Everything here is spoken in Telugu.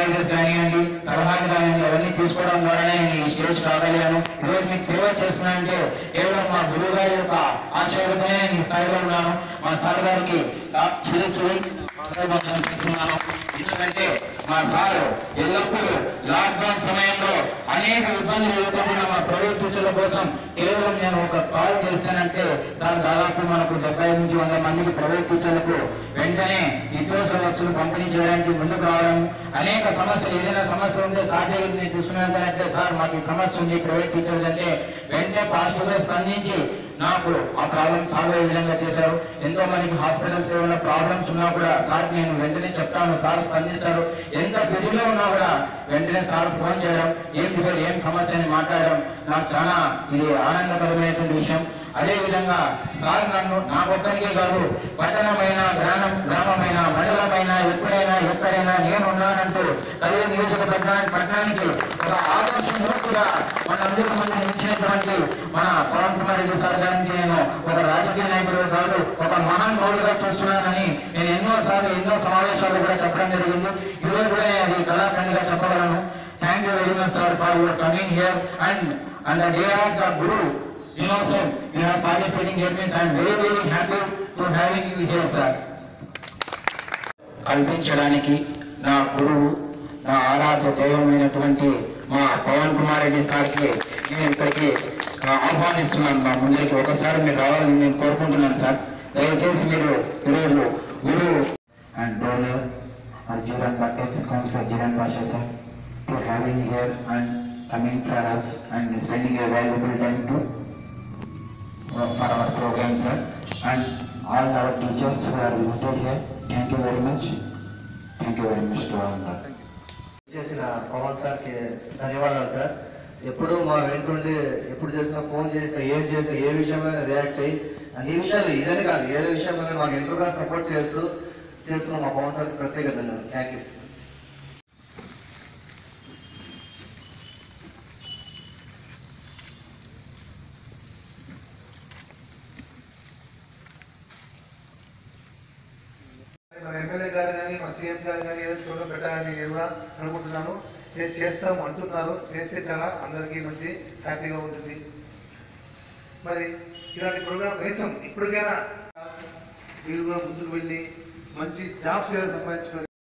అడ్వైజర్స్ కానివ్వండి సలహాలు కానివ్వండి అవన్నీ తీసుకోవడం ద్వారానే నేను ఈ స్టేజ్ రాగలిగాను ఈరోజు మీకు సేవ చేస్తున్నానంటే కేవలం మా గురువు గారి యొక్క ఆశీర్వదనే నేను ఈ స్థాయిలో ఉన్నాను మా సార్ గారికి శిరస్సు చేస్తున్నాను ఎందుకంటే మా సార్ ఎల్లప్పుడూ లాక్డౌన్ సమయంలో అనేక ఇబ్బందులు ఎదుర్కొంటున్న మా ప్రైవేట్ టీచర్ల కోసం కేవలం నేను ఒక కాల్ చేశానంటే సార్ దాదాపు మనకు డెబ్బై నుంచి వంద మందికి ప్రైవేట్ టీచర్లకు వెంటనే నిత్యావసర వస్తువులు పంపిణీ చేయడానికి ముందుకు రావడం అనేక సమస్యలు ఏదైనా సమస్య ఉంటే సార్ దగ్గర నేను తీసుకున్నానంటే సార్ మాకు ఈ సమస్య ఉంది ప్రైవేట్ టీచర్లు అంటే వెంటనే పాజిటివ్ గా స్పందించి నాకు ఆ ప్రాబ్లమ్ సాల్వ్ అయ్యే విధంగా చేశారు ఎంతో మందికి హాస్పిటల్స్ లో ఉన్న ప్రాబ్లమ్స్ ఉన్నా కూడా సార్ నేను వెంటనే చెప్తాను సార్ స్పందిస్తారు ఎంత బిజీలో ఉన్నా కూడా వెంటనే సార్ ఫోన్ చేయడం ఏం పేరు ఏం సమస్య అని మాట్లాడడం నాకు చాలా ఇది ఆనందకరమైనటువంటి విషయం అదే విధంగా సార్ నన్ను నాకొక్కరికే కాదు పట్టణమైన గ్రామం గ్రామమైన మండలమైన ఎప్పుడైనా ఎక్కడైనా నేను ఉన్నానంటూ కదిరి నియోజకవర్గానికి పట్టణానికి ఒక ఆదర్శ మూర్తిగా మన అందరి మంది ఇచ్చినటువంటి మన పవన్ కుమార్ రెడ్డి సార్ గారికి నేను ఒక రాజకీయ నాయకుడు కాదు ఒక మహాన్ పౌరుడుగా చూస్తున్నానని నేను ఎన్నో సార్లు ఎన్నో సమావేశాలు కూడా చెప్పడం జరిగింది ఈ రోజు కూడా నేను అది కళాఖండిగా చెప్పగలను thank you very much sir for your coming here and and day of the guru Innocent, you are participating here means I am very very happy to having you here, sir. కల్పించడానికి నా గురువు నా ఆరాధ్య దైవమైనటువంటి మా పవన్ కుమార్ రెడ్డి సార్కి నేను ఇక్కడికి ఆ, ఆహ్వానిస్తున్నాను మా ముందరికి ఒకసారి మీరు రావాలని నేను కోరుకుంటున్నాను సార్ దయచేసి మీరు ఈరోజు గురువు and donor Jeevan ex councillor Jeevan Basha sir to having here and coming for us and spending a valuable time to for our program, sir. And all our teachers who are visited here, thank you very much. Thank you very much to all. of them. చేసిన పవన్ సార్కి ధన్యవాదాలు సార్ ఎప్పుడు మా వెంటుండి ఎప్పుడు చేసినా ఫోన్ చేసినా ఏం చేసినా ఏ విషయమైనా రియాక్ట్ అయ్యి అన్ని విషయాలు ఇదని కాదు ఏదో విషయంలో మాకు ఎంతగా సపోర్ట్ చేస్తూ చేస్తున్న మా పవన్ సార్కి ప్రత్యేక ధన్యవాదాలు థ్యాంక్ యూ మన ఎమ్మెల్యే గారు కానీ మన సీఎం గారు కానీ ఏదో చూడ పెట్టాలని నేను కూడా అనుకుంటున్నాను నేను చేస్తాం అంటున్నారు చేస్తే చాలా అందరికీ మంచి హ్యాపీగా ఉంటుంది మరి ఇలాంటి ప్రోగ్రామ్ కనీసం ఇప్పటికైనా వీళ్ళు కూడా ముందుకు వెళ్ళి మంచి జాబ్స్ ఏదో సంపాదించుకొని